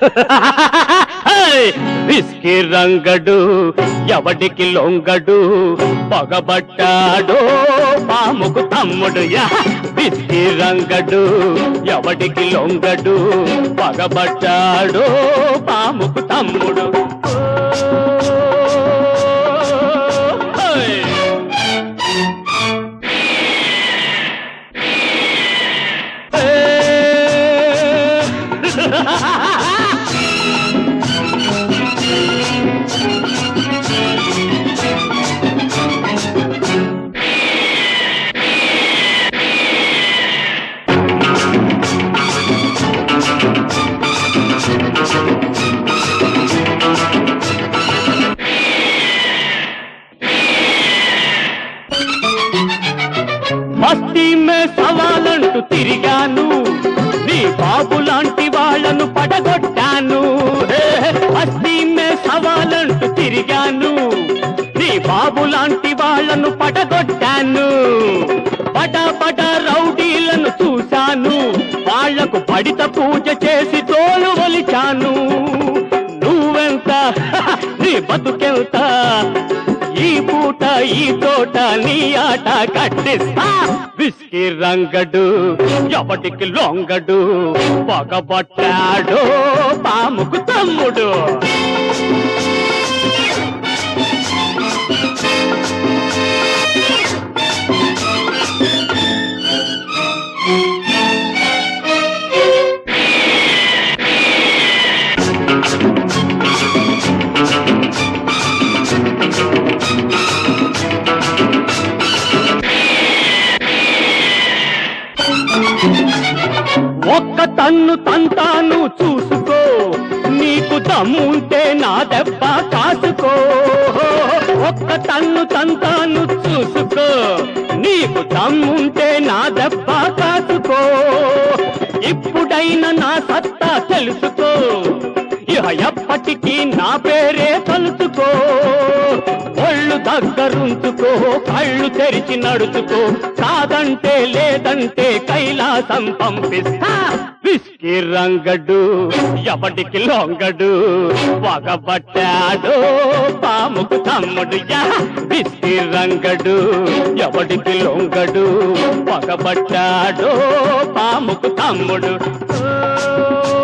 Whisky రంగడు ఎవడికి లొంగడు పగబట్టాడో పాముకు తమ్ముడు యా విస్కీ రంగడు ఎవడికి లొంగడు పగబట్టాడో పాముకు తమ్ముడు ఓయ్! మస్తీ మే సవాలంటూ తిరిగాను నీ బాబు లాంటి వాళ్ళను పడగొట్టాను హే, మస్తీ మే సవాలంటూ తిరిగాను నీ బాబు లాంటి వాళ్ళను పడగొట్టాను పట పట రౌడీలను చూశాను వాళ్లకు పడిత పూజ చేసి తోలు వలిచాను నువ్వెంత నీ బతుకెంత ఈ పూట ఈ తోట నీ ఆట కట్టిస్తా విస్కీ రంగడు ఎవటికి లొంగడు పగబట్టాడు పాముకు తమ్ముడు ఒక్క తన్ను తంతాను చూసుకో నీకు దమ్ముంటే నా దెబ్బ కాసుకో ఒక్క తన్ను తంతాను చూసుకో నీకు దమ్ముంటే నా దెబ్బ కాసుకో ఇప్పుడైనా నా సత్తా తెలుసుకో ఇహ ఎప్పటికీ నా పేరే తలుచుకో ఒళ్ళు దగ్గరుంచుకో కళ్ళు తెరిచి నడుచుకో కాదంటే లేదంటే కైలాసం పంపిస్తా విస్కీ రంగడు ఎవడికి లొంగడు పగబట్టాడు పాముకు తమ్ముడు యా విస్కీ రంగడు ఎవడికి లొంగడు పగబట్టాడు పాముకు తమ్ముడు ఓ